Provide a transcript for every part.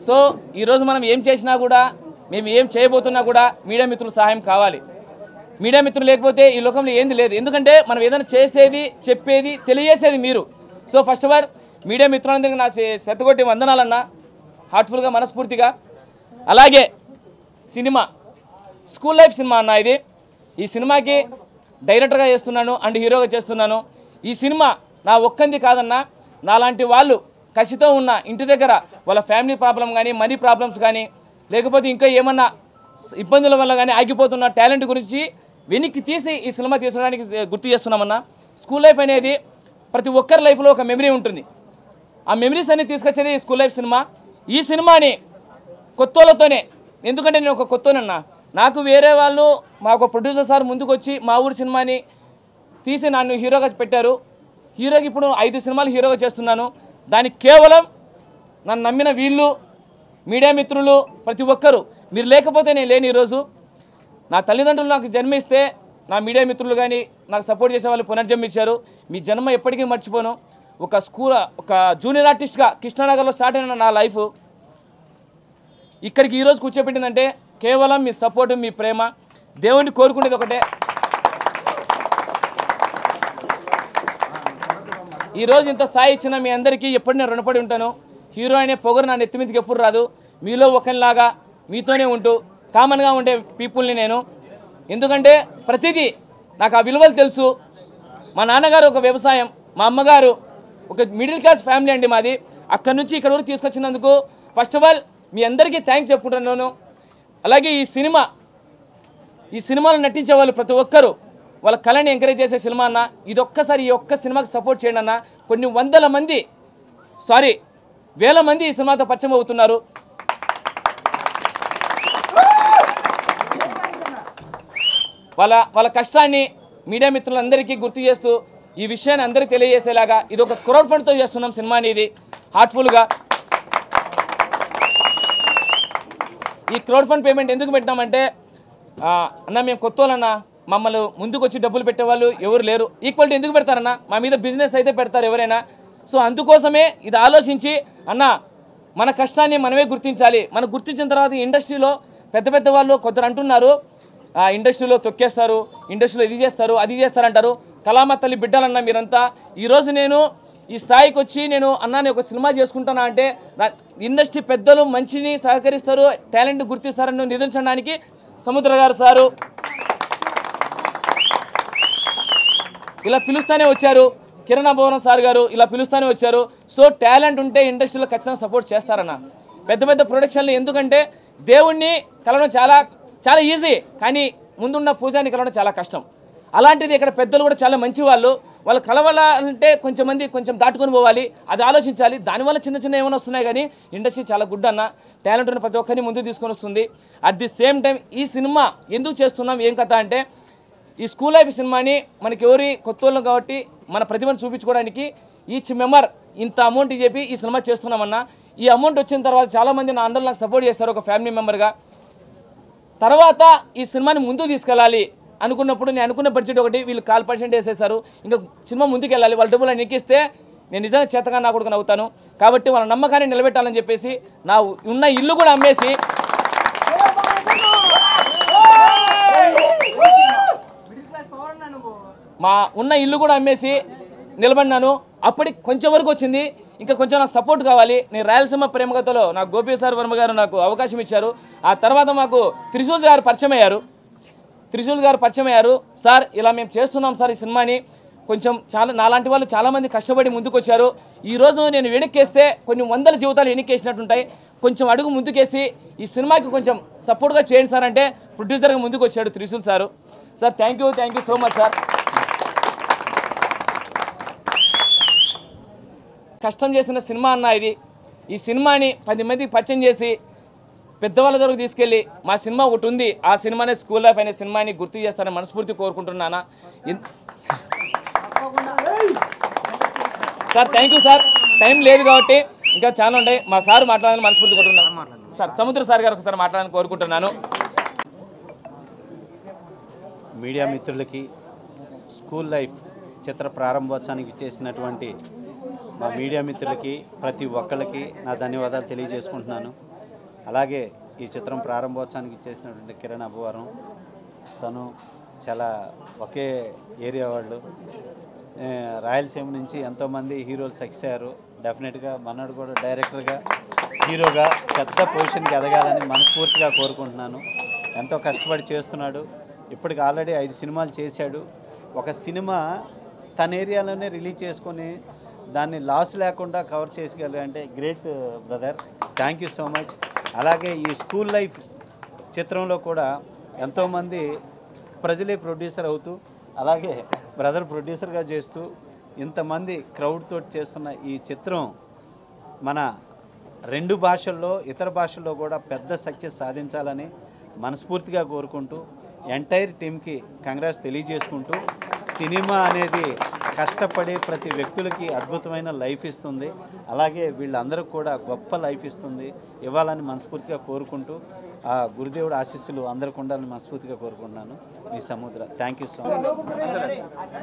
so ఈరోజు మనం ఏం చేసినా కూడా మేము ఏం చేయబోతున్నా కూడా మీడియా మిత్రుల సహాయం కావాలి మీడియా మిత్రులు లేకపోతే ఈ లోకంలో ఏంది లేదు ఎందుకంటే మనం ఏదైనా చేసేది చెప్పేది తెలియజేసేది మీరు so first of all media మిత్రులందరికీ నా శ- శతకోటి వందనాలన్నా హార్ట్ఫుల్గా మనస్ఫూర్తిగా అలాగే సినిమా స్కూల్ లైఫ్ సినిమా అన్న ఇది ఈ సినిమాకి డైరెక్టర్గా చేస్తున్నాను అండ్ హీరోగా చేస్తున్నాను ఈ సినిమా నా ఒక్కంది కాదన్నా నాలాంటి వాళ్ళు కసితో ఉన్న ఇంటి దగ్గర వాళ్ళ ఫ్యామిలీ ప్రాబ్లం కానీ మనీ ప్రాబ్లమ్స్ కానీ లేకపోతే ఇంకా ఏమన్నా ఇబ్బందుల వల్ల కానీ ఆగిపోతున్న టాలెంట్ గురించి వెనక్కి తీసి ఈ సినిమా తీసడానికి గుర్తు చేస్తున్నామన్నా స్కూల్ లైఫ్ అనేది ప్రతి ఒక్కరి లైఫ్లో ఒక మెమరీ ఉంటుంది ఆ మెమరీస్ అన్ని తీసుకొచ్చేది ఈ స్కూల్ లైఫ్ సినిమా ఈ సినిమాని కొత్తోళ్ళతోనే ఎందుకంటే నేను ఒక కొత్తోనన్నా నాకు వేరే వాళ్ళు మా ఒక ప్రొడ్యూసర్ సార్ ముందుకు వచ్చి మా ఊరి సినిమాని తీసి నన్ను హీరోగా పెట్టారు హీరోకి ఇప్పుడు ఐదు సినిమాలు హీరోగా చేస్తున్నాను దానికి కేవలం నన్ను నమ్మిన వీళ్ళు మీడియా మిత్రులు ప్రతి ఒక్కరు మీరు లేకపోతే నేను లేని ఈరోజు నా తల్లిదండ్రులు నాకు జన్మిస్తే నా మీడియా మిత్రులు కానీ నాకు సపోర్ట్ చేసే వాళ్ళు పునర్జన్మించారు మీ జన్మ ఎప్పటికీ మర్చిపోను ఒక స్కూల్ ఒక జూనియర్ ఆర్టిస్ట్గా కృష్ణానగర్లో స్టార్ట్ అయిన నా లైఫ్ ఇక్కడికి ఈరోజు కూర్చోబెట్టిందంటే కేవలం మీ సపోర్ట్ మీ ప్రేమ దేవుణ్ణి కోరుకునేది ఒకటే ఈరోజు ఇంత స్థాయి ఇచ్చిన మీ అందరికీ ఎప్పుడు నేను రుణపడి ఉంటాను హీరో అనే పొగరు నా నెత్తి మీదకి ఎప్పుడు రాదు మీలో ఒకరిలాగా మీతోనే ఉంటూ కామన్గా ఉండే పీపుల్ని నేను ఎందుకంటే ప్రతిదీ నాకు ఆ విలువలు తెలుసు మా నాన్నగారు ఒక వ్యవసాయం మా అమ్మగారు ఒక మిడిల్ క్లాస్ ఫ్యామిలీ అండి మాది అక్కడి నుంచి ఇక్కడ వరకు తీసుకొచ్చినందుకు ఫస్ట్ ఆఫ్ ఆల్ మీ అందరికీ థ్యాంక్స్ చెప్పుకుంటున్నాను అలాగే ఈ సినిమా ఈ సినిమాలో నటించే వాళ్ళు ప్రతి ఒక్కరూ వాళ్ళ కళని ఎంకరేజ్ చేసే సినిమా అన్న ఇది ఒక్కసారి ఈ ఒక్క సినిమాకి సపోర్ట్ చేయండి అన్న కొన్ని వందల మంది సారీ వేల మంది ఈ సినిమాతో పరిచయం అవుతున్నారు వాళ్ళ వాళ్ళ కష్టాన్ని మీడియా మిత్రులందరికీ గుర్తు చేస్తూ ఈ విషయాన్ని అందరికీ తెలియజేసేలాగా ఇది ఒక క్రౌడ్ ఫండ్తో చేస్తున్నాం సినిమాని ఇది హార్ట్ఫుల్గా ఈ క్రౌడ్ ఫండ్ పేమెంట్ ఎందుకు పెట్టినామంటే ఆ, అన్న మేము కొత్త వాళ్ళన్నా మమ్మల్ని ముందుకు వచ్చి డబ్బులు పెట్టేవాళ్ళు ఎవరు లేరు ఈక్వాలిటీ ఎందుకు పెడతారన్న మా మీద బిజినెస్ అయితే పెడతారు ఎవరైనా సో అందుకోసమే ఇది ఆలోచించి అన్న మన కష్టాన్ని మనమే గుర్తించాలి మనం గుర్తించిన తర్వాత ఈ ఇండస్ట్రీలో పెద్ద పెద్ద వాళ్ళు కొందరు అంటున్నారు ఆ ఇండస్ట్రీలో తొక్కేస్తారు ఇండస్ట్రీలో ఇది చేస్తారు అది చేస్తారంటారు కళామ తల్లి బిడ్డలన్న మీరంతా ఈరోజు నేను ఈ స్థాయికి వచ్చి నేను అన్నా నేను ఒక సినిమా చేసుకుంటానా అంటే నా ఇండస్ట్రీ పెద్దలు మంచిని సహకరిస్తారు టాలెంట్ గుర్తిస్తారని నిధించడానికి సముద్ర గారు సారు ఇలా పిలుస్తానే వచ్చారు కిరణ్ భవనం సార్ గారు ఇలా పిలుస్తానే వచ్చారు సో టాలెంట్ ఉంటే ఇండస్ట్రీలో ఖచ్చితంగా సపోర్ట్ చేస్తారన్న పెద్ద పెద్ద ప్రొడక్షన్లు ఎందుకంటే దేవుణ్ణి కలవడం చాలా చాలా ఈజీ కానీ ముందున్న పూజాన్ని కలవడం చాలా కష్టం అలాంటిది ఇక్కడ పెద్దలు కూడా చాలా మంచి వాళ్ళు వాళ్ళు కలవాలంటే కొంచెం మంది కొంచెం దాటుకొని పోవాలి అది ఆలోచించాలి దానివల్ల చిన్న చిన్న ఏమైనా వస్తున్నాయి కానీ ఇండస్ట్రీ చాలా గుడ్ అన్న టాలెంట్ ఉన్న ప్రతి ఒక్కరిని ముందుకు తీసుకొని వస్తుంది అట్ ది సేమ్ టైం ఈ సినిమా ఎందుకు చేస్తున్నాం ఏం కథ అంటే ఈ స్కూల్ లైఫ్ సినిమాని మనకి ఎవరి కొత్త వాళ్ళం కాబట్టి మన ప్రతిభను చూపించుకోవడానికి ఈచ్ మెంబర్ ఇంత అమౌంట్ చెప్పి ఈ సినిమా చేస్తున్నామన్నా ఈ అమౌంట్ వచ్చిన తర్వాత చాలామంది నా అండర్ నాకు సపోర్ట్ చేస్తారు ఒక ఫ్యామిలీ మెంబర్గా తర్వాత ఈ సినిమాని ముందుకు తీసుకెళ్ళాలి అనుకున్నప్పుడు నేను అనుకున్న బడ్జెట్ ఒకటి వీళ్ళు కాల్ పర్సెంట్ వేసేసారు ఇంకా సినిమా ముందుకు వెళ్ళాలి వాళ్ళ డబ్బులు అని ఎక్కిస్తే నేను నిజంగా చేతగా నా కొడుకుని అవుతాను కాబట్టి వాళ్ళ నమ్మకాన్ని నిలబెట్టాలని చెప్పేసి నా ఉన్న ఇల్లు కూడా అమ్మేసి మా ఉన్న ఇల్లు కూడా అమ్మేసి నిలబడినాను అప్పటికి కొంచెం వరకు వచ్చింది ఇంకా కొంచెం నాకు సపోర్ట్ కావాలి నేను రాయలసీమ ప్రేమగతలో నాకు గోపి సార్ వర్మ గారు నాకు అవకాశం ఇచ్చారు ఆ తర్వాత మాకు త్రిశూల్ గారు పరిచయం అయ్యారు త్రిశూల్ గారు పరిచయం అయ్యారు సార్ ఇలా మేము చేస్తున్నాం సార్ ఈ సినిమాని కొంచెం చాలా నాలాంటి వాళ్ళు చాలామంది కష్టపడి ముందుకు వచ్చారు ఈరోజు నేను వెనక్కేస్తే కొన్ని వందల జీవితాలు వెనక్కేసినట్టుంటాయి కొంచెం అడుగు ముందుకేసి ఈ సినిమాకి కొంచెం సపోర్ట్గా చేయండి సార్ అంటే ప్రొడ్యూసర్గా ముందుకు వచ్చాడు Trishul sir sir thank you thank you so much sir కష్టం చేసిన సినిమా అన్న ఇది ఈ సినిమాని పది మందికి పరిచయం చేసి పెద్దవాళ్ళ దగ్గరకు తీసుకెళ్ళి మా సినిమా ఒకటి ఉంది ఆ సినిమానే స్కూల్ లైఫ్ అనే సినిమాని గుర్తు చేస్తానని మనస్ఫూర్తి కోరుకుంటున్నానా ఇన్- sir thank you sir time లేదు కాబట్టి ఇంకా చాలా ఉంటాయి మా సార్ మాట్లాడాలని మనస్ఫూర్తి కోరుకుంటున్నాను సార్ సముద్ర సార్ గారు ఒకసారి మాట్లాడాలని కోరుకుంటున్నాను మీడియా మిత్రులకి స్కూల్ లైఫ్ చిత్ర ప్రారంభోత్సవానికి చేసినటువంటి మా మీడియా మిత్రులకి ప్రతి ఒక్కళ్ళకి నా ధన్యవాదాలు తెలియజేసుకుంటున్నాను అలాగే ఈ చిత్రం ప్రారంభోత్సవానికి చేసినటువంటి కిరణ్ అబ్బవరం తను చాలా ఒకే ఏరియా వాళ్ళు ఏ, రాయలసీమ నుంచి ఎంతోమంది హీరోలు సక్సెస్ అయ్యారు డెఫినెట్గా మనోడు కూడా డైరెక్టర్గా హీరోగా పెద్ద పొజిషన్కి ఎదగాలని మనస్ఫూర్తిగా కోరుకుంటున్నాను ఎంతో కష్టపడి చేస్తున్నాడు ఇప్పటికి ఆల్రెడీ ఐదు సినిమాలు చేశాడు ఒక సినిమా తన ఏరియాలోనే రిలీజ్ చేసుకొని దాన్ని లాస్ లేకుండా కవర్ చేసగలిగా అంటే great brother thank you so much అలాగే ఈ స్కూల్ లైఫ్ చిత్రంలో కూడా ఎంతోమంది ప్రజలే ప్రొడ్యూసర్ అవుతూ అలాగే బ్రదర్ ప్రొడ్యూసర్గా చేస్తూ ఇంతమంది క్రౌడ్ తోటి చేస్తున్న ఈ చిత్రం మన రెండు భాషల్లో ఇతర భాషల్లో కూడా పెద్ద సక్సెస్ సాధించాలని మనస్ఫూర్తిగా కోరుకుంటూ ఎంటైర్ టీంకి కంగ్రాట్స్ తెలియజేసుకుంటూ సినిమా అనేది కష్టపడే ప్రతి వ్యక్తులకి అద్భుతమైన లైఫ్ ఇస్తుంది అలాగే వీళ్ళందరూ కూడా గొప్ప లైఫ్ ఇస్తుంది ఇవ్వాలని మనస్ఫూర్తిగా కోరుకుంటూ ఆ గురుదేవుడు ఆశీస్సులు అందరికి ఉండాలని మనస్ఫూర్తిగా కోరుకుంటున్నాను మీ Samudra thank you so much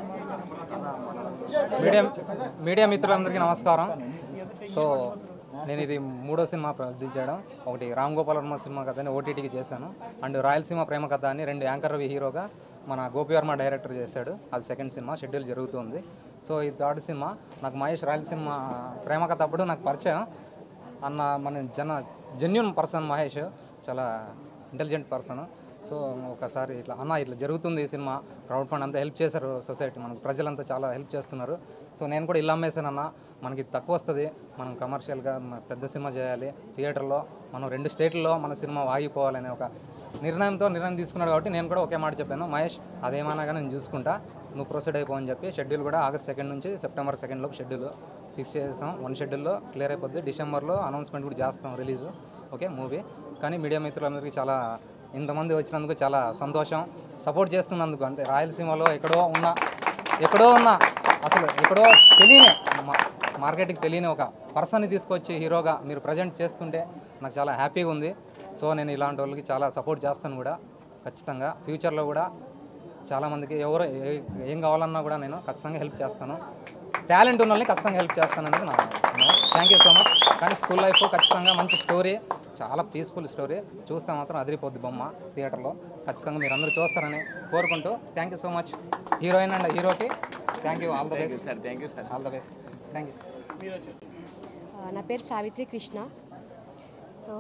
media media మిత్రులందరికీ నమస్కారం సో నేను ఇది మూడో సినిమా ప్రొడ్యూస్ చేయడం ఒకటి రామ్ గోపాల్ వర్మ సినిమా కథ అని ఓటీటీకి చేశాను అండ్ రాయలసీమ ప్రేమ కథ అని రెండు యాంకర్ రవి హీరోగా మన గోపి వర్మ డైరెక్టర్ చేశాడు అది సెకండ్ సినిమా షెడ్యూల్ జరుగుతుంది సో ఇది థర్డ్ సినిమా నాకు మహేష్ రాయలసీమ ప్రేమ కథ అప్పుడు నాకు పరిచయం అన్న మన జన జెన్యున్ పర్సన్ మహేష్ చాలా ఇంటెలిజెంట్ పర్సన్ సో ఒకసారి ఇట్లా అన్న ఇట్లా జరుగుతుంది ఈ సినిమా క్రౌడ్ ఫండ్ అంతా హెల్ప్ చేశారు సొసైటీ మనకు ప్రజలంతా చాలా హెల్ప్ చేస్తున్నారు సో నేను కూడా ఇల్లు అమ్మేశాను అన్న మనకి తక్కువ వస్తుంది మనం కమర్షియల్గా మ- పెద్ద సినిమా చేయాలి థియేటర్లో మనం రెండు స్టేట్లలో మన సినిమా ఆగిపోవాలనే ఒక నిర్ణయంతో నిర్ణయం తీసుకున్నాడు కాబట్టి నేను కూడా ఒకే మాట చెప్పాను మహేష్ అదేమన్నా కానీ నేను చూసుకుంటా నువ్వు ప్రొసీడ్ అయిపో అని చెప్పి షెడ్యూల్ కూడా ఆగస్ట్ సెకండ్ నుంచి సెప్టెంబర్ సెకండ్ లోపు షెడ్యూల్ ఫిక్స్ చేసాం వన్ షెడ్యూల్లో క్లియర్ అయిపోద్ది డిసెంబర్లో అనౌన్స్మెంట్ కూడా చేస్తాం రిలీజ్ ఓకే మూవీ కానీ మీడియా మిత్రులందరికీ చాలా ఇంతమంది వచ్చినందుకు చాలా సంతోషం సపోర్ట్ చేస్తున్నందుకు అంటే రాయలసీమలో ఎక్కడో ఉన్న ఎక్కడో ఉన్న అసలు ఎక్కడో తెలియని మా- మార్కెట్కి తెలియని ఒక పర్సన్ని తీసుకొచ్చి హీరోగా మీరు ప్రజెంట్ చేస్తుంటే నాకు చాలా హ్యాపీగా ఉంది సో నేను ఇలాంటి వాళ్ళకి చాలా సపోర్ట్ చేస్తాను కూడా ఖచ్చితంగా ఫ్యూచర్లో కూడా చాలామందికి ఎవరు ఏ- ఏం కావాలన్నా కూడా నేను ఖచ్చితంగా హెల్ప్ చేస్తాను టాలెంట్ ఉన్న వాళ్ళని ఖచ్చితంగా హెల్ప్ చేస్తాను అనేది నా థ్యాంక్ యూ సో మచ్ కానీ స్కూల్ లైఫ్ ఖచ్చితంగా మంచి స్టోరీ చాలా పీస్ఫుల్ స్టోరీ చూస్తే మాత్రం అదిరిపోద్ది బొమ్మ థియేటర్లో ఖచ్చితంగా మీరు అందరూ చూస్తారని కోరుకుంటూ thank you so much heroine and హీరోకి thank you all the best sir thank you sir all the best thank you ఆ, నా పేరు సావిత్రి కృష్ణ సో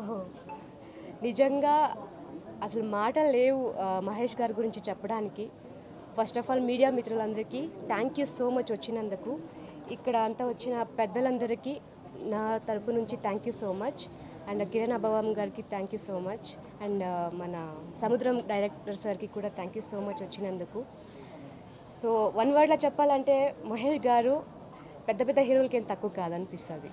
నిజంగా అసలు మాటలు లేవు ఆ, మహేష్ గారి గురించి చెప్పడానికి ఫస్ట్ ఆఫ్ ఆల్ మీడియా మిత్రులందరికీ థ్యాంక్ యూ సో మచ్ వచ్చినందుకు ఇక్కడ అంతా వచ్చిన పెద్దలందరికీ నా తరపు నుంచి thank you so much and Kiran అభవం గారికి thank you so much and మన సముద్రం డైరెక్టర్ సార్కి కూడా థ్యాంక్ యూ సో మచ్ వచ్చినందుకు సో వన్ వర్డ్లో చెప్పాలంటే మహేష్ గారు పెద్ద పెద్ద హీరోలకి ఏం తక్కువ కాదనిపిస్తుంది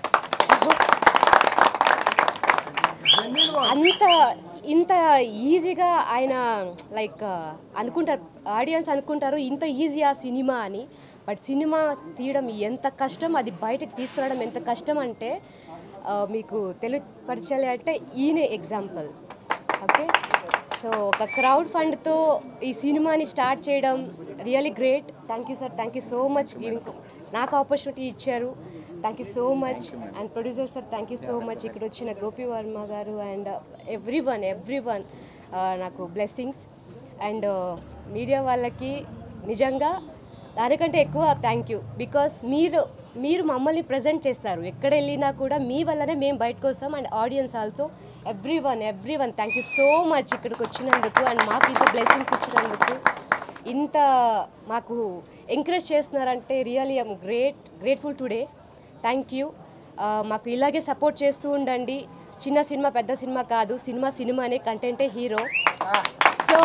అంత ఇంత ఈజీగా ఆయన లైక్ అనుకుంటారు ఆడియన్స్ అనుకుంటారు ఇంత ఈజీ ఆ సినిమా అని బట్ సినిమా తీయడం ఎంత కష్టం అది బయటకు తీసుకురావడం ఎంత కష్టం అంటే ఆ, మీకు తెలియపరచాలి అంటే ఈయనే ఎగ్జాంపుల్ ఓకే సో ఒక క్రౌడ్ ఫండ్తో ఈ సినిమాని స్టార్ట్ చేయడం really great thank you sir thank you so much giving నాకు ఆపర్చునిటీ ఇచ్చారు thank you so much and producer sir thank you so much ఇక్కడ వచ్చిన గోపి వర్మ గారు and every one every one నాకు బ్లెస్సింగ్స్ అండ్ మీడియా వాళ్ళకి నిజంగా దానికంటే ఎక్కువ థ్యాంక్ యూ బికాస్ మీరు మీరు మమ్మల్ని ప్రజెంట్ చేస్తారు ఎక్కడ వెళ్ళినా కూడా మీ వల్లనే మేము బయటకు వస్తాం and audience also every one every one thank you so much ఇక్కడికి వచ్చినందుకు అండ్ మాకు ఇంత బ్లెస్సింగ్స్ ఇచ్చినందుకు ఇంత మాకు ఎంకరేజ్ చేస్తున్నారంటే really I'm great grateful today thank you మాకు ఇలాగే సపోర్ట్ చేస్తూ ఉండండి చిన్న సినిమా పెద్ద సినిమా కాదు సినిమా సినిమానే కంటెంటే హీరో సో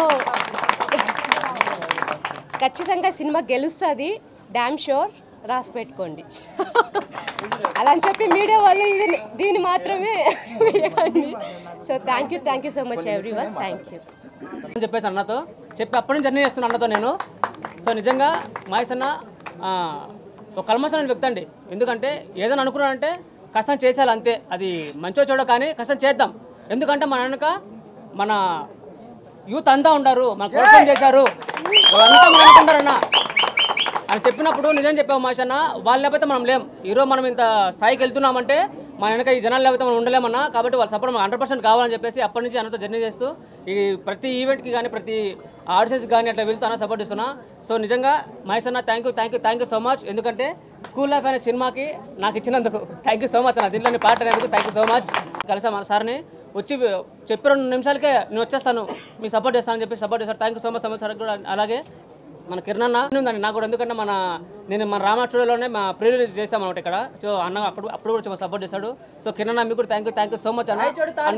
ఖచ్చితంగా సినిమా గెలుస్తుంది డ్యామ్ షోర్ రాసి పెట్టుకోండి అలా అని చెప్పి మీడియా వాళ్ళు ఇది దీన్ని మాత్రమే వేయండి so thank you thank you so much every one thank you అని చెప్పేసి అన్నతో చెప్పి అప్పటి నుంచి జర్నీ చేస్తున్నా అన్నతో నేను సో నిజంగా మహేష్ అన్న ఆ, ఒక కల్మసమైన వ్యక్తి అండి ఎందుకంటే ఏదైనా అనుకున్నానంటే కష్టం చేసేయాలి అంతే అది మంచో చూడో కానీ కష్టం చేద్దాం ఎందుకంటే మన వెనక మన యూత్ అంతా ఉంటారు మన ప్రోత్సాహం చేశారు వాళ్ళంతా మనం అనుకుంటారన్న అని చెప్పినప్పుడు నిజం చెప్పావు మహేష్ అన్న వాళ్ళు లేకపోతే మనం లేం ఈరోజు మనం ఇంత స్థాయికి వెళ్తున్నామంటే మన వెనక ఈ జనాలు లేకపోతే మనం ఉండలేమన్నా కాబట్టి వాళ్ళ సపోర్ట్ మనకు హండ్రెడ్ పర్సెంట్ కావాలని చెప్పేసి అప్పటి నుంచి అన్నతో జర్నీ చేస్తూ ఈ ప్రతి ఈవెంట్కి కానీ ప్రతి ఆడిషన్స్కి కానీ అట్లా వెళ్తూ అన్న సపోర్ట్ ఇస్తున్నా సో నిజంగా మహేష్ అన్న thank you thank you thank you so much ఎందుకంటే స్కూల్ లైఫ్ అనే సినిమాకి నాకు ఇచ్చినందుకు థ్యాంక్ యూ సో మచ్ అన్న దీంట్లో పార్ట్ అయినందుకు థ్యాంక్ యూ సో మచ్ కలిసా మన సార్ని వచ్చి చెప్పి రెండు నిమిషాలకే నేను వచ్చేస్తాను మీ సపోర్ట్ చేస్తానని చెప్పి సపోర్ట్ చేస్తారు thank you so much so much sir కూడా అలాగే మన కిరణ్ అన్న ఉందండి నాకు కూడా ఎందుకంటే మన నేను మన రామా స్టూడియోలోనే మా ప్రీ రిలీజ్ చేసాం అనమాట ఇక్కడ సో అన్న అప్పుడు అప్పుడు కూడా సపోర్ట్ చేశాడు సో కిరణ్ అన్న మీకు కూడా thank you thank you so much అన్న